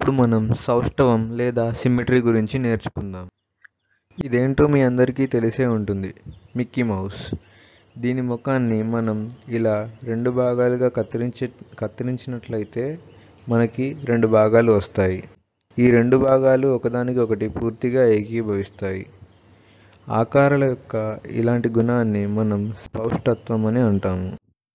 ఇప్పుడు మనం సౌష్ఠవం లేదా సిమ్మెట్రీ గురించి నేర్చుకుందాం ఇదేంటో మీ అందరికీ తెలిసే ఉంటుంది మిక్కీ మౌస్ దీని ముఖాన్ని మనం ఇలా రెండు భాగాలుగా కత్తిరించి కత్తిరించినట్లయితే మనకి రెండు భాగాలు వస్తాయి ఈ రెండు భాగాలు ఒకదానికి ఒకటి పూర్తిగా ఏకీభవిస్తాయి ఆకారాల యొక్క ఇలాంటి గుణాన్ని మనం స్పౌష్టత్వం అని అంటాము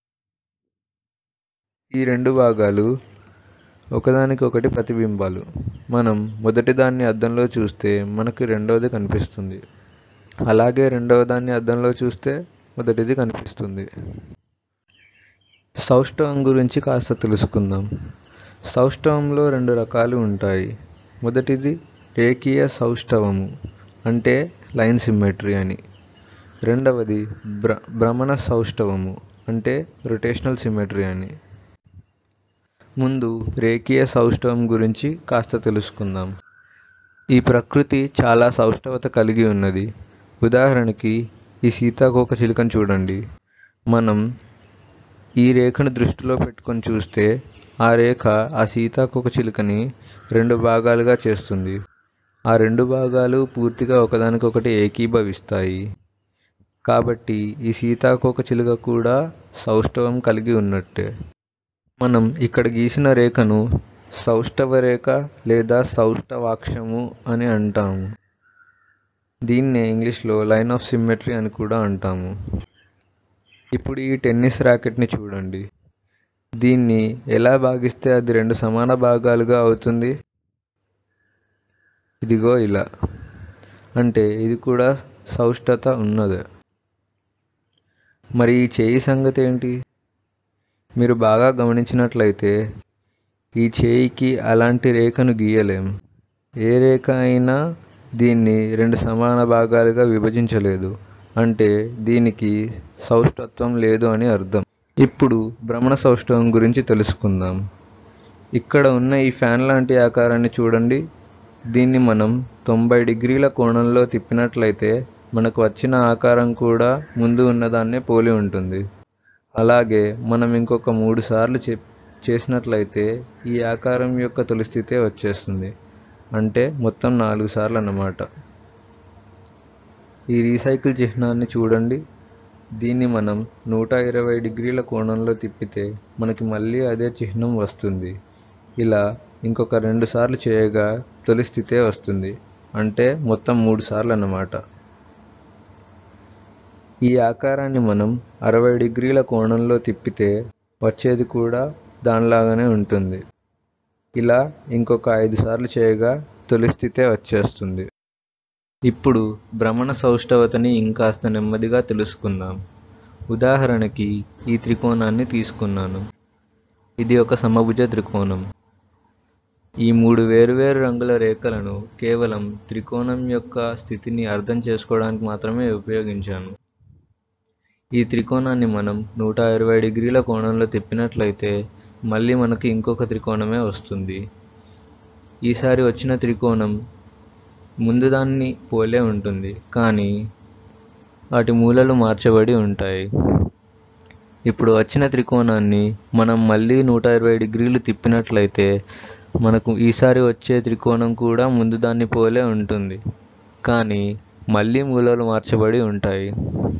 ఈ రెండు భాగాలు ఒకదానికొకటి ప్రతిబింబాలు మనం మొదటి దాన్ని అద్దంలో చూస్తే మనకు రెండవది కనిపిస్తుంది అలాగే రెండవ దాన్ని అద్దంలో చూస్తే మొదటిది కనిపిస్తుంది సౌష్ఠవం గురించి కాస్త తెలుసుకుందాం సౌష్ఠవంలో రెండు రకాలు ఉంటాయి మొదటిది రేఖీయ సౌష్ఠవము అంటే లైన్ సిమ్మెట్రీ అని రెండవది భ్ర భ్రమణ సౌష్ఠవము అంటే రొటేషనల్ సిమ్మెట్రీ అని ముందు రేఖీయ సౌష్ఠవం గురించి కాస్త తెలుసుకుందాం ఈ ప్రకృతి చాలా సౌష్ఠవత కలిగి ఉన్నది ఉదాహరణకి ఈ సీతాకోక చిలుకను చూడండి మనం ఈ రేఖను దృష్టిలో పెట్టుకొని చూస్తే ఆ రేఖ ఆ సీతాకోక చిలుకని రెండు భాగాలుగా చేస్తుంది ఆ రెండు భాగాలు పూర్తిగా ఒకదానికొకటి ఏకీభవిస్తాయి కాబట్టి ఈ సీతాకోక చిలుక కూడా సౌష్ఠవం కలిగి ఉన్నట్టే మనం ఇక్కడ గీసిన రేఖను సౌష్ఠవ రేఖ లేదా సౌష్ఠవాక్షము అని అంటాము దీన్నే ఇంగ్లీష్లో లైన్ ఆఫ్ సిమ్మెట్రీ అని కూడా అంటాము ఇప్పుడు ఈ టెన్నిస్ ర్యాకెట్ని చూడండి దీన్ని ఎలా భాగిస్తే అది రెండు సమాన భాగాలుగా అవుతుంది ఇదిగో ఇలా అంటే ఇది కూడా సౌష్ఠత ఉన్నదే మరి ఈ చేయి సంగతి ఏంటి మీరు బాగా గమనించినట్లయితే ఈ చేయికి అలాంటి రేఖను గీయలేం ఏ రేఖ అయినా దీన్ని రెండు సమాన భాగాలుగా విభజించలేదు అంటే దీనికి సౌష్ఠత్వం లేదు అని అర్థం ఇప్పుడు భ్రమణ సౌష్ఠవం గురించి తెలుసుకుందాం ఇక్కడ ఉన్న ఈ ఫ్యాన్ లాంటి ఆకారాన్ని చూడండి దీన్ని మనం తొంభై డిగ్రీల కోణంలో తిప్పినట్లయితే మనకు వచ్చిన ఆకారం కూడా ముందు ఉన్నదాన్నే పోలి ఉంటుంది అలాగే మనం ఇంకొక మూడు సార్లు చే చేసినట్లయితే ఈ ఆకారం యొక్క తొలి స్థితే వచ్చేస్తుంది అంటే మొత్తం నాలుగు సార్లు అన్నమాట ఈ రీసైకిల్ చిహ్నాన్ని చూడండి దీన్ని మనం నూట ఇరవై డిగ్రీల కోణంలో తిప్పితే మనకి మళ్ళీ అదే చిహ్నం వస్తుంది ఇలా ఇంకొక రెండు సార్లు చేయగా తొలి స్థితే వస్తుంది అంటే మొత్తం మూడు సార్లు అన్నమాట ఈ ఆకారాన్ని మనం అరవై డిగ్రీల కోణంలో తిప్పితే వచ్చేది కూడా దానిలాగానే ఉంటుంది ఇలా ఇంకొక ఐదు సార్లు చేయగా తొలి స్థితే వచ్చేస్తుంది ఇప్పుడు భ్రమణ సౌష్ఠవతని ఇంకాస్త నెమ్మదిగా తెలుసుకుందాం ఉదాహరణకి ఈ త్రికోణాన్ని తీసుకున్నాను ఇది ఒక సమభుజ త్రికోణం ఈ మూడు వేరువేరు రంగుల రేఖలను కేవలం త్రికోణం యొక్క స్థితిని అర్థం చేసుకోవడానికి మాత్రమే ఉపయోగించాను ఈ త్రికోణాన్ని మనం నూట ఇరవై డిగ్రీల కోణంలో తిప్పినట్లయితే మళ్ళీ మనకి ఇంకొక త్రికోణమే వస్తుంది ఈసారి వచ్చిన త్రికోణం ముందు దాన్ని పోలే ఉంటుంది కానీ వాటి మూలలు మార్చబడి ఉంటాయి ఇప్పుడు వచ్చిన త్రికోణాన్ని మనం మళ్ళీ నూట ఇరవై డిగ్రీలు తిప్పినట్లయితే మనకు ఈసారి వచ్చే త్రికోణం కూడా ముందు దాన్ని పోలే ఉంటుంది కానీ మళ్ళీ మూలలు మార్చబడి ఉంటాయి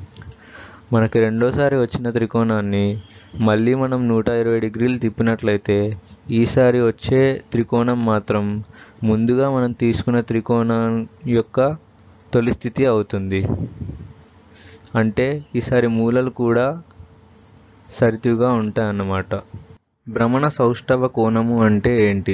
మనకి రెండోసారి వచ్చిన త్రికోణాన్ని మళ్ళీ మనం నూట ఇరవై డిగ్రీలు తిప్పినట్లయితే ఈసారి వచ్చే త్రికోణం మాత్రం ముందుగా మనం తీసుకున్న త్రికోణం యొక్క తొలి స్థితి అవుతుంది అంటే ఈసారి మూలలు కూడా సరితుగా ఉంటాయన్నమాట భ్రమణ సౌష్ఠవ కోణము అంటే ఏంటి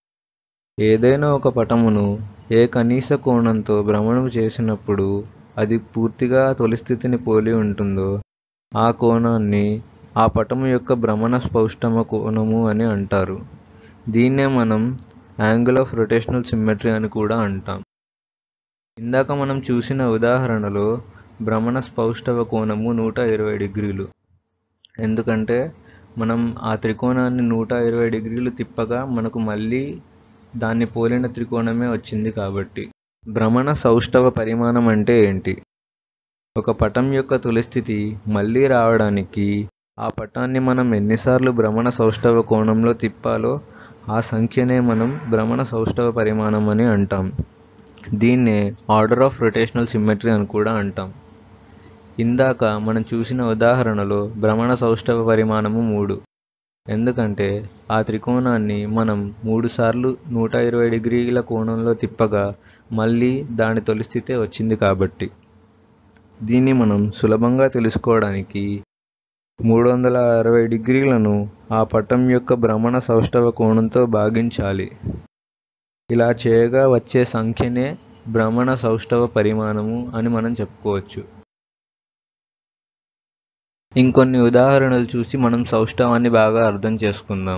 ఏదైనా ఒక పటమును ఏ కనీస కోణంతో భ్రమణం చేసినప్పుడు అది పూర్తిగా తొలి స్థితిని పోలి ఉంటుందో ఆ కోణాన్ని ఆ పటము యొక్క భ్రమణ స్పౌష్టమ కోణము అని అంటారు దీన్నే మనం యాంగిల్ ఆఫ్ రొటేషనల్ సిమ్మెట్రీ అని కూడా అంటాం ఇందాక మనం చూసిన ఉదాహరణలో భ్రమణ స్పౌష్టవ కోణము నూట ఇరవై డిగ్రీలు ఎందుకంటే మనం ఆ త్రికోణాన్ని నూట ఇరవై డిగ్రీలు తిప్పగా మనకు మళ్ళీ దాన్ని పోలిన త్రికోణమే వచ్చింది కాబట్టి భ్రమణ సౌష్ఠవ పరిమాణం అంటే ఏంటి ఒక పటం యొక్క తొలి స్థితి మళ్ళీ రావడానికి ఆ పటాన్ని మనం ఎన్నిసార్లు భ్రమణ సౌష్ఠవ కోణంలో తిప్పాలో ఆ సంఖ్యనే మనం భ్రమణ సౌష్ఠవ పరిమాణం అని అంటాం దీన్నే ఆర్డర్ ఆఫ్ రొటేషనల్ సిమ్మెట్రీ అని కూడా అంటాం ఇందాక మనం చూసిన ఉదాహరణలో భ్రమణ సౌష్ఠవ పరిమాణము మూడు ఎందుకంటే ఆ త్రికోణాన్ని మనం మూడుసార్లు నూట ఇరవై డిగ్రీల కోణంలో తిప్పగా మళ్ళీ దాని తొలి స్థితే వచ్చింది కాబట్టి దీన్ని మనం సులభంగా తెలుసుకోవడానికి మూడు వందల అరవై డిగ్రీలను ఆ పటం యొక్క భ్రమణ సౌష్ఠవ కోణంతో భాగించాలి ఇలా చేయగా వచ్చే సంఖ్యనే భ్రమణ సౌష్ఠవ పరిమాణము అని మనం చెప్పుకోవచ్చు ఇంకొన్ని ఉదాహరణలు చూసి మనం సౌష్ఠవాన్ని బాగా అర్థం చేసుకుందాం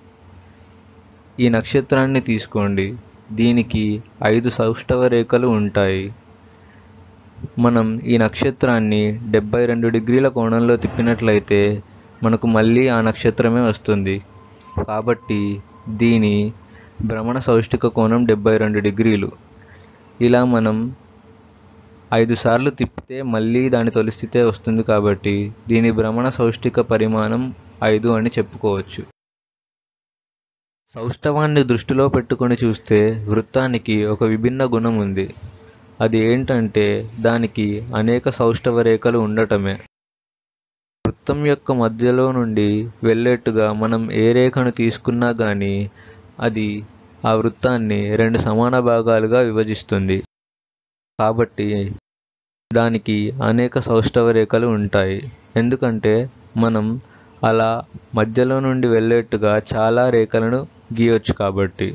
ఈ నక్షత్రాన్ని తీసుకోండి దీనికి ఐదు సౌష్ఠవ రేఖలు ఉంటాయి మనం ఈ నక్షత్రాన్ని డెబ్బై రెండు డిగ్రీల కోణంలో తిప్పినట్లయితే మనకు మళ్ళీ ఆ నక్షత్రమే వస్తుంది కాబట్టి దీని భ్రమణ సౌష్ఠిక కోణం డెబ్బై రెండు డిగ్రీలు ఇలా మనం ఐదు సార్లు తిప్పితే మళ్ళీ దాని తొలి స్థితే వస్తుంది కాబట్టి దీని భ్రమణ సౌష్ఠిక పరిమాణం ఐదు అని చెప్పుకోవచ్చు సౌష్ఠవాన్ని దృష్టిలో పెట్టుకొని చూస్తే వృత్తానికి ఒక విభిన్న గుణం ఉంది అది ఏంటంటే దానికి అనేక సౌష్ఠవ రేఖలు ఉండటమే వృత్తం యొక్క మధ్యలో నుండి వెళ్ళేట్టుగా మనం ఏ రేఖను తీసుకున్నా కానీ అది ఆ వృత్తాన్ని రెండు సమాన భాగాలుగా విభజిస్తుంది కాబట్టి దానికి అనేక సౌష్ఠవ రేఖలు ఉంటాయి ఎందుకంటే మనం అలా మధ్యలో నుండి వెళ్ళేట్టుగా చాలా రేఖలను గీయొచ్చు కాబట్టి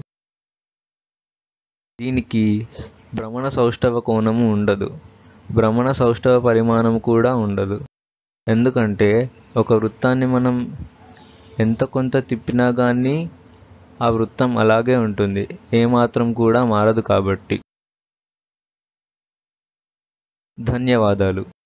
దీనికి భ్రమణ సౌష్ఠవ కోణము ఉండదు భ్రమణ సౌష్ఠవ పరిమాణం కూడా ఉండదు ఎందుకంటే ఒక వృత్తాన్ని మనం ఎంత కొంత తిప్పినా కానీ ఆ వృత్తం అలాగే ఉంటుంది ఏమాత్రం కూడా మారదు కాబట్టి ధన్యవాదాలు